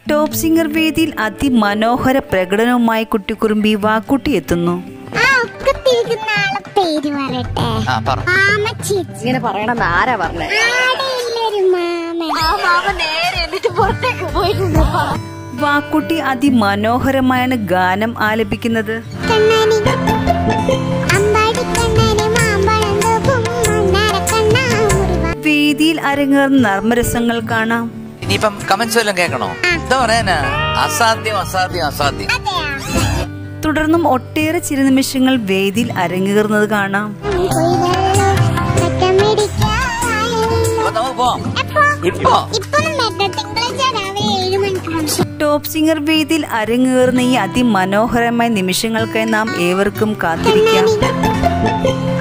top singer വേദിയിൽ അതിമനോഹര പ്രകടനവുമായി കുട്ടിക്കുറുമ്പി വാക്കുട്ടി എത്തുന്നു ആ ഒക്കത്തിരിക്കുന്ന ആളെ പേര് പറയട്ടെ ആ പറ മാമ ചേച്ചി ഇങ്ങനെ പറയണമെന്ന് ആരാ പറഞ്ഞേ ആടെയുള്ളൊരു മാമൻ ആ മാമ നേരെ എന്നിട്ട് പുറത്തേക്ക് പോയിട്ടുണ്ട് വാക്കുട്ടി അതിമനോഹരമായാണ് ഗാനം ആലപിക്കുന്നത് കണ്ണാനി അമ്പാടി കണ്ണാനി മാമ്പഴം തോക്കും മണ്ണാരക്കണ്ണാ മുറിവാ വേദിയിൽ അരങ്ങേറുന്ന നർമ്മരസങ്ങൾ കാണാം ഇനിയിപ്പം കമന്റ്സ് വല്ലതും കേൾക്കണോ എന്താ പറയാനാ അസാധ്യം അസാധ്യം അസാധ്യം അതെയാ തുടർന്നും ഒട്ടേറെ ചിരനിമിഷങ്ങൾ വേദിയിൽ അരങ്ങേറുന്നത് കാണാം കൊയ്തല്ലോ പക്കമിടിക്കായല്ലോ അപ്പൊ നമുക്ക് പോവാം എപ്പോ ഇപ്പൊ ഇപ്പൊന്നും പറ്റില്ല തിങ്കളാഴ്ച രാവിലെ ഏഴ് മണിക്കാണ് ടോപ്പ് സിംഗർ വേദിയിൽ അരങ്ങേറുന്ന ഈ അതിമനോഹരമായ നിമിഷങ്ങൾക്കായി നാം ഏവർക്കും കാത്തിരിക്കാം കണ്ണാനി